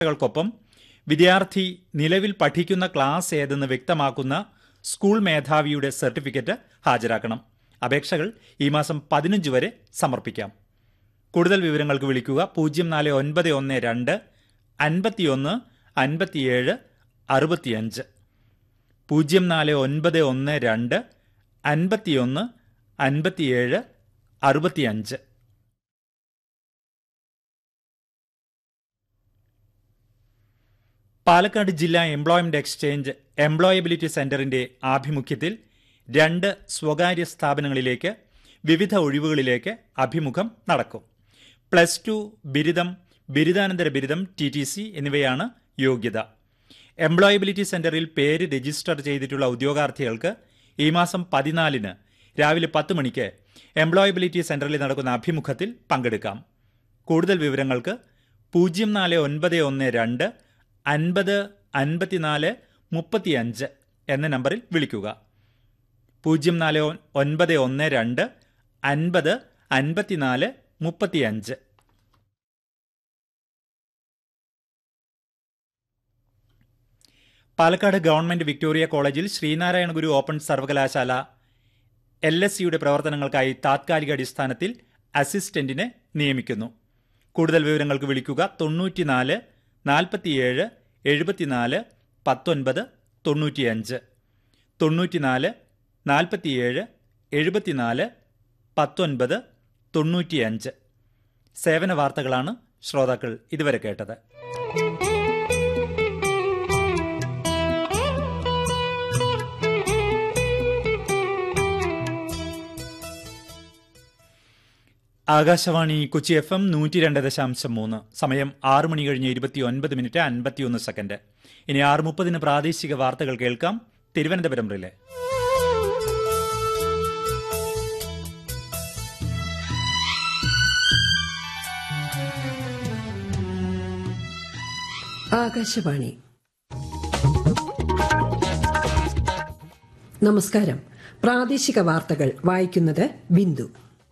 ൾക്കൊപ്പം വിദ്യാർത്ഥി നിലവിൽ പഠിക്കുന്ന ക്ലാസ് ഏതെന്ന് വ്യക്തമാക്കുന്ന സ്കൂൾ മേധാവിയുടെ സർട്ടിഫിക്കറ്റ് ഹാജരാക്കണം അപേക്ഷകൾ ഈ മാസം പതിനഞ്ച് വരെ സമർപ്പിക്കാം കൂടുതൽ വിവരങ്ങൾക്ക് വിളിക്കുക പൂജ്യം നാല് ഒൻപത് ഒന്ന് രണ്ട് അൻപത്തിയൊന്ന് അൻപത്തിയേഴ് അറുപത്തിയഞ്ച് പൂജ്യം നാല് ഒൻപത് ഒന്ന് രണ്ട് അൻപത്തിയൊന്ന് അൻപത്തിയേഴ് അറുപത്തിയഞ്ച് പാലക്കാട് ജില്ലാ എംപ്ലോയ്മെന്റ് എക്സ്ചേഞ്ച് എംപ്ലോയബിലിറ്റി സെന്ററിന്റെ ആഭിമുഖ്യത്തിൽ രണ്ട് സ്വകാര്യ സ്ഥാപനങ്ങളിലേക്ക് വിവിധ ഒഴിവുകളിലേക്ക് അഭിമുഖം നടക്കും പ്ലസ് ടു ബിരുദം ബിരുദാനന്തര ബിരുദം ടി ടി സി എന്നിവയാണ് യോഗ്യത എംപ്ലോയബിലിറ്റി സെന്ററിൽ പേര് രജിസ്റ്റർ ചെയ്തിട്ടുള്ള ഉദ്യോഗാർത്ഥികൾക്ക് ഈ മാസം പതിനാലിന് രാവിലെ പത്ത് മണിക്ക് എംപ്ലോയബിലിറ്റി സെന്ററിൽ നടക്കുന്ന അഭിമുഖത്തിൽ പങ്കെടുക്കാം കൂടുതൽ വിവരങ്ങൾക്ക് പൂജ്യം നാല് ഒൻപത് ഒന്ന് രണ്ട് അൻപത് അൻപത്തിനാല് മുപ്പത്തിയഞ്ച് എന്ന നമ്പറിൽ വിളിക്കുക പൂജ്യം നാല് ഒ- ഒൻപത് ഒന്ന് രണ്ട് അൻപത് അൻപത്തിനാല് മുപ്പത്തിയഞ്ച് പാലക്കാട് ഗവൺമെന്റ് വിക്ടോറിയ കോളേജിൽ ശ്രീനാരായണ ഗുരു ഓപ്പൺ സർവകലാശാല എൽ എസ് സിയുടെ പ്രവർത്തനങ്ങൾക്കായി താത്കാലിക അടിസ്ഥാനത്തിൽ അസിസ്റ്റന്റിനെ നിയമിക്കുന്നു കൂടുതൽ വിവരങ്ങൾക്ക് വിളിക്കുക തൊണ്ണൂറ്റിനാല് നാൽപ്പത്തിയേഴ് എഴുപത്തിനാല് പത്തൊൻപത് തൊണ്ണൂറ്റിയഞ്ച് തൊണ്ണൂറ്റിനാല് നാൽപ്പത്തിയേഴ് എഴുപത്തിനാല് പത്തൊൻപത് തൊണ്ണൂറ്റിയഞ്ച് സേവന വാർത്തകളാണ് ശ്രോതാക്കൾ ഇതുവരെ കേട്ടത് ആകാശവാണി കൊച്ചി എഫ് എം നൂറ്റി രണ്ട് ദശാംശം മൂന്ന് സമയം ആറ് മണി കഴിഞ്ഞ് ഇരുപത്തി ഒൻപത് മിനിറ്റ് അൻപത്തിയൊന്ന് സെക്കൻഡ് ഇനി ആറ് മുപ്പതിന് പ്രാദേശിക വാർത്തകൾ കേൾക്കാം തിരുവനന്തപുരം റിലേ ആകാശവാണി നമസ്കാരം പ്രാദേശിക വാർത്തകൾ വായിക്കുന്നത് ബിന്ദു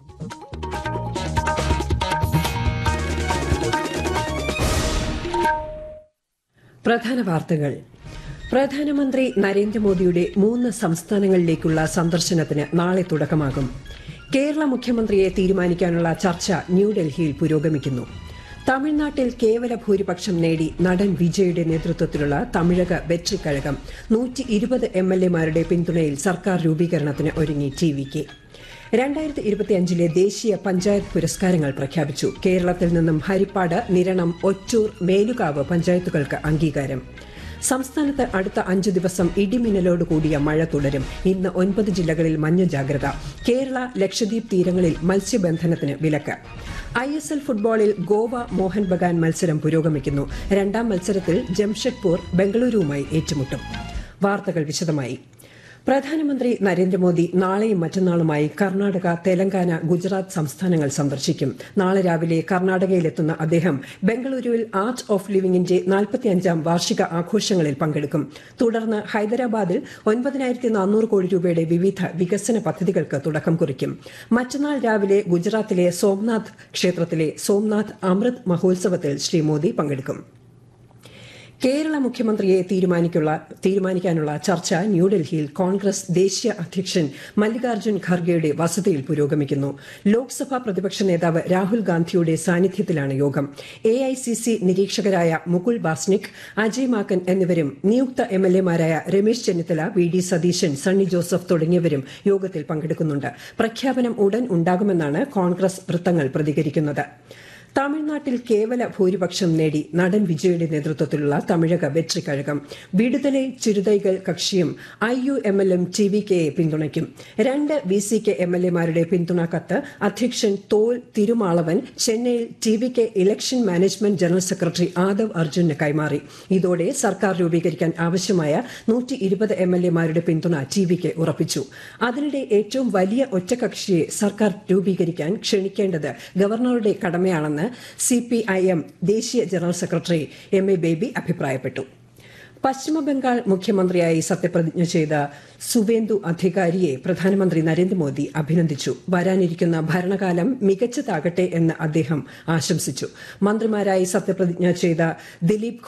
പ്രധാന വാർത്തകൾ പ്രധാനമന്ത്രി നരേന്ദ്രമോദിയുടെ മൂന്ന് സംസ്ഥാനങ്ങളിലേക്കുള്ള സന്ദർശനത്തിന് നാളെ തുടക്കമാകും കേരള മുഖ്യമന്ത്രിയെ തീരുമാനിക്കാനുള്ള ചർച്ച ന്യൂഡൽഹിയിൽ പുരോഗമിക്കുന്നു തമിഴ്നാട്ടിൽ കേവല ഭൂരിപക്ഷം നേടി നടൻ വിജയുടെ നേതൃത്വത്തിലുള്ള തമിഴക വെற்றிക്കഴകം നൂറ്റി ഇരുപത് എം എൽ എമാരുടെ പിന്തുണയിൽ സർക്കാർ രൂപീകരണത്തിന് ഒരുങ്ങി ടി വി കെ രണ്ടായിരത്തി ഇരുപത്തിയഞ്ചിലെ ദേശീയ പഞ്ചായത്ത് പുരസ്കാരങ്ങൾ പ്രഖ്യാപിച്ചു കേരളത്തിൽ നിന്നും ഹരിപ്പാട് നിരണം ഒറ്റൂർ മേലുകാവ് പഞ്ചായത്തുകൾക്ക് അംഗീകാരം സംസ്ഥാനത്ത് അടുത്ത അഞ്ചു ദിവസം ഇടിമിന്നലോട് കൂടിയ മഴ തുടരും ഇന്ന് ഒൻപത് ജില്ലകളിൽ മഞ്ഞ ജാഗ്രത കേരള ലക്ഷദ്വീപ് തീരങ്ങളിൽ മത്സ്യബന്ധനത്തിന് വിലക്ക് ഐ എസ് എൽ ഫുട്ബോളിൽ ഗോവ മോഹൻ ബഗാൻ മത്സരം പുരോഗമിക്കുന്നു രണ്ടാം മത്സരത്തിൽ ജംഷഡ്പൂർ ബംഗളൂരുവുമായി ഏറ്റുമുട്ടും വാർത്തകൾ വിശദമായി പ്രധാനമന്ത്രി നരേന്ദ്രമോദി നാളെയും മറ്റന്നാളുമായി കർണാടക തെലങ്കാന ഗുജറാത്ത് സംസ്ഥാനങ്ങൾ സന്ദർശിക്കും നാളെ രാവിലെ കർണാടകയിലെത്തുന്ന അദ്ദേഹം ബംഗളൂരുവിൽ ആർട്ട് ഓഫ് ലിവിംഗിന്റെ നാൽപ്പത്തിയഞ്ചാം വാർഷിക ആഘോഷങ്ങളിൽ പങ്കെടുക്കും തുടർന്ന് ഹൈദരാബാദിൽ ഒൻപതിനായിരത്തി നാനൂറ് കോടി രൂപയുടെ വിവിധ വികസന പദ്ധതികൾക്ക് തുടക്കം കുറിക്കും മറ്റന്നാൾ രാവിലെ ഗുജറാത്തിലെ സോംനാഥ് ക്ഷേത്രത്തിലെ സോംനാഥ് അമൃത് മഹോത്സവത്തിൽ ശ്രീ മോദി പങ്കെടുക്കും കേരള മുഖ്യമന്ത്രിയെ തീരുമാനിക്കുള്ള തീരുമാനിക്കാനുള്ള ചർച്ച ന്യൂഡൽഹിയിൽ കോൺഗ്രസ് ദേശീയ അധ്യക്ഷൻ മല്ലികാർജ്ജുൻ ഖർഗെയുടെ വസതിയിൽ പുരോഗമിക്കുന്നു ലോക്സഭാ പ്രതിപക്ഷ നേതാവ് രാഹുൽ ഗാന്ധിയുടെ സാന്നിധ്യത്തിലാണ് യോഗം എ ഐ സി സി നിരീക്ഷകരായ മുകുൾ വാസ്നിക് അജയ് മാക്കൻ എന്നിവരും നിയുക്ത എം എൽ എമാരായ രമേശ് ചെന്നിത്തല വി ഡി സതീശൻ സണ്ണി ജോസഫ് തുടങ്ങിയവരും യോഗത്തിൽ പങ്കെടുക്കുന്നുണ്ട് പ്രഖ്യാപനം ഉടൻ ഉണ്ടാകുമെന്നാണ് കോൺഗ്രസ് വൃത്തങ്ങൾ പ്രതികരിക്കുന്നത് തമിഴ്നാട്ടിൽ കേവല ഭൂരിപക്ഷം നേടി നടൻ വിജയുടെ നേതൃത്വത്തിലുള്ള തമിഴക വെற்றிക്കഴകം വിടുതലെ ചിരുതൈകൾ കക്ഷിയും I U M L M T V കെയെ പിന്തുണയ്ക്കും രണ്ട് V C K M L എമാരുടെ പിന്തുണ കത്ത് അധ്യക്ഷൻ തോൽ തിരുമാളവൻ ചെന്നൈയിൽ T V K election management general secretary Aadhav അർജുന് കൈമാറി ഇതോടെ സർക്കാർ രൂപീകരിക്കാൻ ആവശ്യമായ നൂറ്റി ഇരുപത് എം എൽ എമാരുടെ പിന്തുണ ടി വി കെ ഉറപ്പിച്ചു അതിനിടെ ഏറ്റവും വലിയ ഒറ്റകക്ഷിയെ സർക്കാർ രൂപീകരിക്കാൻ ക്ഷണിക്കേണ്ടത് ഗവർണറുടെ കടമയാണെന്ന് സി പി ഐ എം ദേശീയ general secretary M A Baby അഭിപ്രായപ്പെട്ടു പശ്ചിമബംഗാൾ മുഖ്യമന്ത്രിയായി സത്യപ്രതിജ്ഞ ചെയ്ത സുവേന്ദു അധികാരിയെ പ്രധാനമന്ത്രി നരേന്ദ്രമോദി അഭിനന്ദിച്ചു വരാനിരിക്കുന്ന ഭരണകാലം മികച്ചതാകട്ടെ എന്ന് അദ്ദേഹം ആശംസിച്ചു മന്ത്രിമാരായി സത്യപ്രതിജ്ഞ ചെയ്ത ദിലീപ്